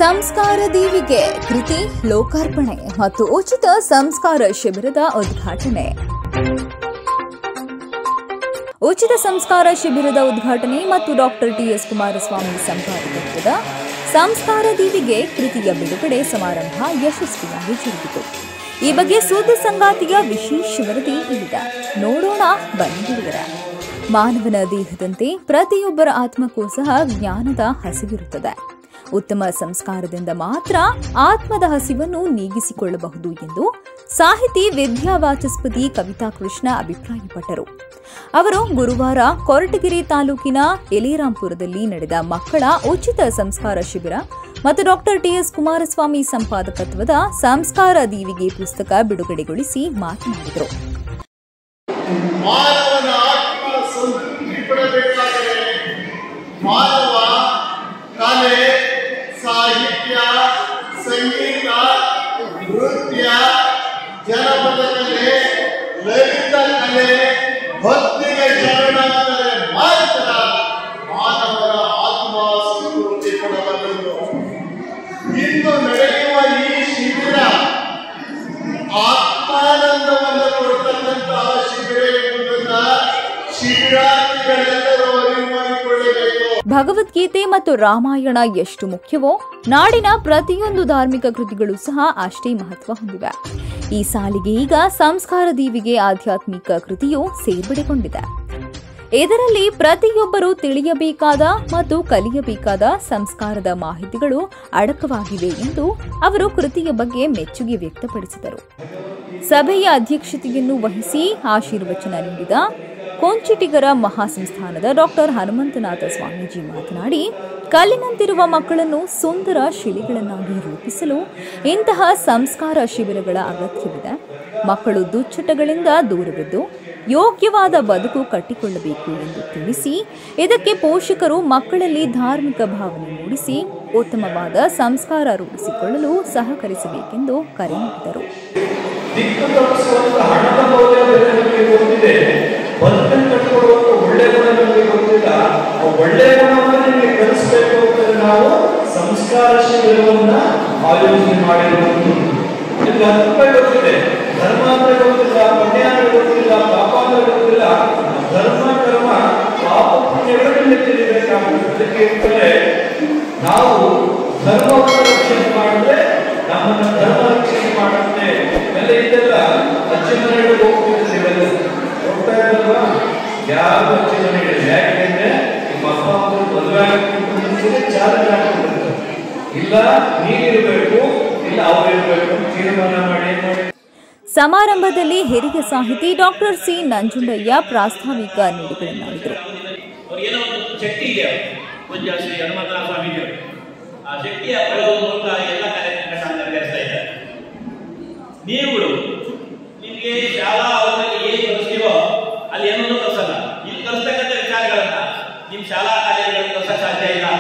ಸಂಸ್ಕಾರ ದೇವಿಗೆ ಕೃತಿ ಲೋಕಾರ್ಪಣೆ ಮತ್ತು ಉಚಿತ ಸಂಸ್ಕಾರ ಶಿಬಿರದ ಉದ್ಘಾಟನೆ ಉಚಿತ ಸಂಸ್ಕಾರ ಶಿಬಿರದ ಉದ್ಘಾಟನೆ ಮತ್ತು ಡಾಕ್ಟರ್ ಟಿಎಸ್ ಕುಮಾರಸ್ವಾಮಿ ಸಂಪಾದಕತ್ವದ ಸಂಸ್ಕಾರ ದೀವಿಗೆ ಕೃತಿಯ ಬಿಡುಗಡೆ ಸಮಾರಂಭ ಯಶಸ್ವಿಯಾಗಿ ಜರುಗಿತು ಈ ಬಗ್ಗೆ ಸುದ್ದಿ ಸಂಗಾತಿಯ ವಿಶೇಷ ವರದಿ ಇಲ್ಲಿದೆ ನೋಡೋಣ ಬನ್ನಿ ಗೆಳೆಯರ ಮಾನವನ ದೇಹದಂತೆ ಪ್ರತಿಯೊಬ್ಬರ ಆತ್ಮಕ್ಕೂ ಸಹ ಜ್ಞಾನದ ಹಸಿವಿರುತ್ತದೆ ಉತ್ತಮ ಸಂಸ್ಕಾರದಿಂದ ಮಾತ್ರ ಆತ್ಮದ ಹಸಿವನ್ನು ನೀಗಿಸಿಕೊಳ್ಳಬಹುದು ಎಂದು ಸಾಹಿತಿ ವಿದ್ಯಾವಾಚಸ್ಪತಿ ಕವಿತಾ ಕೃಷ್ಣ ಅಭಿಪ್ರಾಯಪಟ್ಟರು ಅವರು ಗುರುವಾರ ಕೊರಟಗೆರೆ ತಾಲೂಕಿನ ಎಲಿರಾಂಪುರದಲ್ಲಿ ನಡೆದ ಮಕ್ಕಳ ಉಚಿತ ಸಂಸ್ಕಾರ ಶಿಬಿರ ಮತ್ತು ಡಾಕ್ಟರ್ ಟಿಎಸ್ ಕುಮಾರಸ್ವಾಮಿ ಸಂಪಾದಕತ್ವದ ಸಂಸ್ಕಾರ ದೀವಿಗೆ ಪುಸ್ತಕ ಬಿಡುಗಡೆಗೊಳಿಸಿ ಮಾತನಾಡಿದರು ಮಾನವನ ಆತ್ಮ ಸಂತೃಪ್ತಿ ಪಡಬೇಕಾದರೆ ಮಾನವ ಕಲೆ ಸಾಹಿತ್ಯ ಸಂಗೀತ ನೃತ್ಯ ಜನಪದ ಕಲೆ ಲಲಿತ ಕಲೆ ಭಕ್ತಿಗೆ ಶರಣಾದರೆ ಮಾತ್ರ ಮಾನವನ ಆತ್ಮ ಸಂತೃಪ್ತಿ ಪಡಬಲ್ಲದು ಇಂದು ನಡೆಯುವ ಈ ಶಿಬಿರ ಆತ್ಮಾನಂದವನ್ನು ಕೊಡ್ತಕ್ಕಂತಹ ಶಿಬಿರ ಎಂಬುದನ್ನ ಶಿಬಿರಾರ್ಥಿಗಳೆಲ್ಲರೂ ಅರಿವು ಮಾಡಿಕೊಳ್ಳಬೇಕು ಭಗವದ್ಗೀತೆ ಮತ್ತು ರಾಮಾಯಣ ಎಷ್ಟು ಮುಖ್ಯವೋ ನಾಡಿನ ಪ್ರತಿಯೊಂದು ಧಾರ್ಮಿಕ ಕೃತಿಗಳು ಸಹ ಅಷ್ಟೇ ಮಹತ್ವ ಹೊಂದಿವೆ ಈ ಸಾಲಿಗೆ ಈಗ ಸಂಸ್ಕಾರ ದೀವಿಗೆ ಆಧ್ಯಾತ್ಮಿಕ ಕೃತಿಯು ಸೇರ್ಪಡೆಗೊಂಡಿದೆ ಇದರಲ್ಲಿ ಪ್ರತಿಯೊಬ್ಬರು ತಿಳಿಯಬೇಕಾದ ಮತ್ತು ಕಲಿಯಬೇಕಾದ ಸಂಸ್ಕಾರದ ಮಾಹಿತಿಗಳು ಅಡಕವಾಗಿವೆ ಎಂದು ಅವರು ಕೃತಿಯ ಬಗ್ಗೆ ಮೆಚ್ಚುಗೆ ವ್ಯಕ್ತಪಡಿಸಿದರು ಸಭೆಯ ಅಧ್ಯಕ್ಷತೆಯನ್ನು ವಹಿಸಿ ಆಶೀರ್ವಚನ ನೀಡಿದ ಕೊಂಚಿಟಿಗರ ಮಹಾಸಂಸ್ಥಾನದ ಡಾಕ್ಟರ್ ಹನುಮಂತನಾಥ ಸ್ವಾಮೀಜಿ ಮಾತನಾಡಿ ಕಲ್ಲಿನಂತಿರುವ ಮಕ್ಕಳನ್ನು ಸುಂದರ ಶಿಲೆಗಳನ್ನಾಗಿ ರೂಪಿಸಲು ಇಂತಹ ಸಂಸ್ಕಾರ ಶಿಬಿರಗಳ ಅಗತ್ಯವಿದೆ ಮಕ್ಕಳು ದುಶ್ಚಟಗಳಿಂದ ದೂರವಿದ್ದು ಯೋಗ್ಯವಾದ ಬದುಕು ಕಟ್ಟಿಕೊಳ್ಳಬೇಕು ಎಂದು ತಿಳಿಸಿ ಇದಕ್ಕೆ ಪೋಷಕರು ಮಕ್ಕಳಲ್ಲಿ ಧಾರ್ಮಿಕ ಭಾವನೆ ಮೂಡಿಸಿ ಉತ್ತಮವಾದ ಸಂಸ್ಕಾರ ರೂಢಿಸಿಕೊಳ್ಳಲು ಸಹಕರಿಸಬೇಕೆಂದು ಕರೆ ನೀಡಿದರು ದಿಕ್ಕು ತಪ್ಪಿಸುವಂತ ಹಣದ ಮೌಲ್ಯ ಬೇರೆ ನಮಗೆ ಗೊತ್ತಿದೆ ಬದುಕನ್ನು ಕಟ್ಟಿಕೊಡುವಂತ ಒಳ್ಳೆ ಗುಣ ನಮಗೆ ಗೊತ್ತಿಲ್ಲ ಆ ಒಳ್ಳೆ ಗುಣವನ್ನು ನಿಮಗೆ ಕಲಿಸಬೇಕು ಅಂತಂದ್ರೆ ನಾವು ಸಂಸ್ಕಾರ ಶಿಬಿರವನ್ನ ಆಯೋಜನೆ ಮಾಡಿರುವುದು ನಿಮ್ಗೆ ಹತ್ತು ರೂಪಾಯಿ ಗೊತ್ತಿದೆ ಧರ್ಮ ಅಂದ್ರೆ ಗೊತ್ತಿಲ್ಲ ಪುಣ್ಯ ಅಂದ್ರೆ ಗೊತ್ತಿಲ್ಲ ಪಾಪ ಅಂದ್ರೆ ಗೊತ್ತಿಲ್ಲ ಧರ್ಮ ಕರ್ಮ ಪಾಪ ಪುಣ್ಯಗಳು ನಿಮಗೆ ತಿಳಿಬೇಕಾಗುತ್ತೆ ಅದಕ್ಕೆ ಹೇಳ್ತಾರೆ ನಾವು ಧರ್ಮವನ್ನು ರಕ್ಷಣೆ ಮಾಡಿದ್ರೆ ನಮ್ಮನ್ನ ಧರ್ಮ ರಕ್ಷಣೆ ಮಾಡುತ್ತೆ ಎಲ್ಲ ಇದೆಲ್ಲ ಅಜ್ಜಿ ಮನೆಗೆ ಹೋಗ್ತಿದ್ದೆ ಇವೆಲ್ಲ ಹೋಗ್ತಾ ಇರಲ್ವಾ ಯಾರು ಅಜ್ಜಿ ಮನೆಗೆ ಯಾಕೆಂದ್ರೆ ನಿಮ್ಮ ಅಪ್ಪ ಅಮ್ಮರು ಮದುವೆ ಆಗಬೇಕು ಮುಂಚೆನೆ ಚಾಲನೆ ಹಾಕೊಂಡಿರ್ತಾರೆ ಇಲ್ಲ ನೀನಿರ್ಬೇಕು ಇಲ್ಲ ಅವ್ರಿರ್ಬೇಕು ಅಂತ ತೀರ್ಮಾನ ಮಾಡಿ ಏನ್ ಮಾಡಿ ಸಮಾರಂಭದಲ್ಲಿ ಹಿರಿಯ ಸಾಹಿತಿ ಡಾಕ್ಟರ್ ಸಿ ನಂಜುಂಡಯ್ಯ ಪ್ರಾಸ್ತಾವಿಕ ನುಡಿಗಳನ್ನಾಡಿದರು ಅವ್ರಿಗೇನೋ ಒಂದು ಶಕ್ತಿ ಇದೆ ಪೂಜ್ಯ ಶ್ರೀ ಹನುಮಂತನ ಸ್ವಾಮೀಜಿಯವರು ಆ ಶಕ್ತಿಯ ಪ್ರಯೋಗ ಮೂಲಕ ಎಲ್ಲ ಕಾರ್ಯಕ್ರಮ ನೆರವೇರಿಸ್ತಾ ಇದ್ದಾರೆ ನೀವುಗಳು ನಿಮಗೆ ಶಾಲಾ ಅವಧಿಯಲ್ಲಿ ಏನು ಕಲಿಸ್ತೀವೋ ಅಲ್ಲಿ ಏನನ್ನೂ ಕಲಿಸಲ್ಲ ಇಲ್ಲಿ ಕಲಿಸ್ತಕ್ಕಂಥ ವಿಚಾರಗಳನ್ನ ನಿಮ್ಮ ಶಾಲಾ ಕಾಲೇಜುಗಳಲ್ಲಿ ಕಲಿಸಕ್ಕೆ ಸಾಧ್ಯ ಇಲ್ಲ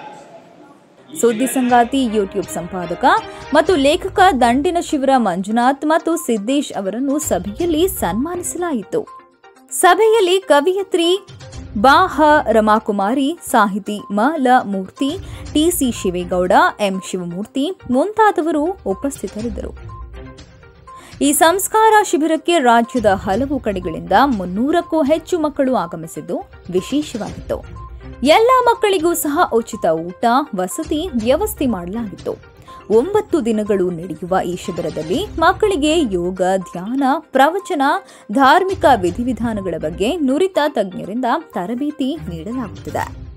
ಸುದ್ದಿ ಸಂಗಾತಿ ಯೂಟ್ಯೂಬ್ ಸಂಪಾದಕ ಮತ್ತು ಲೇಖಕ ದಂಡಿನ ಶಿವರ ಮಂಜುನಾಥ್ ಮತ್ತು ಸಿದ್ದೇಶ್ ಅವರನ್ನು ಸಭೆಯಲ್ಲಿ ಸನ್ಮಾನಿಸಲಾಯಿತು ಸಭೆಯಲ್ಲಿ ಕವಿಯತ್ರಿ ಬಾಹ ರಮಾಕುಮಾರಿ ಸಾಹಿತಿ ಮ ಲ ಮೂರ್ತಿ ಟಿಸಿ ಶಿವೇಗೌಡ ಎಂ ಶಿವಮೂರ್ತಿ ಮುಂತಾದವರು ಉಪಸ್ಥಿತರಿದ್ದರು ಈ ಸಂಸ್ಕಾರ ಶಿಬಿರಕ್ಕೆ ರಾಜ್ಯದ ಹಲವು ಕಡೆಗಳಿಂದ ಮುನ್ನೂರಕ್ಕೂ ಹೆಚ್ಚು ಮಕ್ಕಳು ಆಗಮಿಸಿದ್ದು ವಿಶೇಷವಾಗಿತ್ತು ಎಲ್ಲ ಮಕ್ಕಳಿಗೂ ಸಹ ಉಚಿತ ಊಟ ವಸತಿ ವ್ಯವಸ್ಥೆ ಮಾಡಲಾಗಿತ್ತು ಒಂಬತ್ತು ದಿನಗಳು ನಡೆಯುವ ಈ ಶಿಬಿರದಲ್ಲಿ ಮಕ್ಕಳಿಗೆ ಯೋಗ ಧ್ಯಾನ ಪ್ರವಚನ ಧಾರ್ಮಿಕ ವಿಧಿವಿಧಾನಗಳ ಬಗ್ಗೆ ನುರಿತ ತಜ್ಞರಿಂದ ತರಬೇತಿ ನೀಡಲಾಗುತ್ತಿದೆ